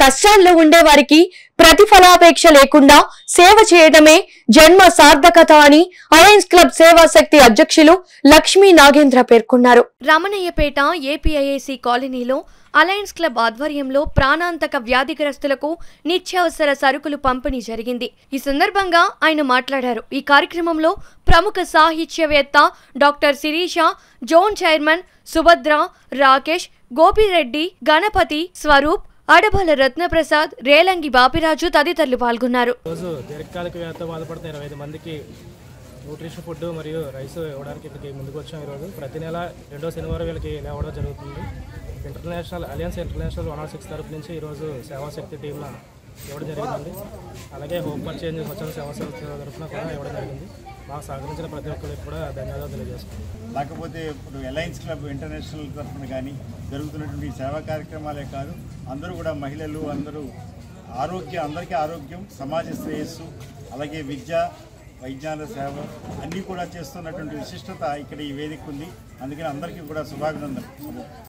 కష్టాల్లో ఉండే వారికి ప్రతిఫలాపేక్ష లేకుండా సేవ చేయడమే జన్మ సార్థకత అని అలయన్స్ క్లబ్ సేవా శక్తి అధ్యక్షులు లక్ష్మీ నాగేంద్ర పేర్కొన్నారు రమణయ్యపేట ఏపీఐఏసీ కాలనీలో అలయన్స్ క్లబ్ ఆధ్వర్యంలో ప్రాణాంతక వ్యాధిగ్రస్తులకు నిత్యావసర సరుకులు పంపిణీ జరిగింది ఈ సందర్భంగా ఆయన మాట్లాడారు ఈ కార్యక్రమంలో ప్రముఖ సాహిత్యవేత్త doctor Shirisha zone chairman Subhadra Rakesh Gopireddy Ganapathi Swaroop Adabala Ratnaprasad Relangi Bapiraju తదితరులు పాల్గొన్నారు రోజు దీర్ఘకాలిక వ్యాధితో బాధపడుతున్న ఇరవై ఐదు మందికి న్యూట్రిషన్ ఫుడ్ మరియు రైస్ ఇవ్వడానికి ఇక్కడికి ముందుకు వచ్చాం ఈరోజు ప్రతి నెల రెండో శనివారం వీళ్ళకి లేవడం జరుగుతుంది international alliance international one nought six తరఫు నుంచి ఈరోజు సేవాశక్తి టీంలో ఇవ్వడం జరిగిందండి అలాగే హోమ్ పర్చేంజ్ స్వచ్ఛంద సేవా సంస్థ తరఫున కూడా ఇవ్వడం జరిగింది మాకు సహకరించిన ప్రతి ఒక్కరికి కూడా ధన్యవాదాలు తెలియజేస్తున్నాం లేకపోతే ఇప్పుడు అలయన్స్ క్లబ్ ఇంటర్నేషనల్ తరఫున కానీ జరుగుతున్నటువంటి ఈ సేవా కార్యక్రమాలే కాదు అందరూ కూడా మహిళలు అందరూ ఆరోగ్యం అందరికీ ఆరోగ్యం సమాజ శ్రేయస్సు అలాగే విద్య వైజ్ఞాన సేవ అన్నీ కూడా చేస్తున్నటువంటి విశిష్టత ఇక్కడ ఈ వేదిక ఉంది అందుకని అందరికీ కూడా శుభాభినందనలు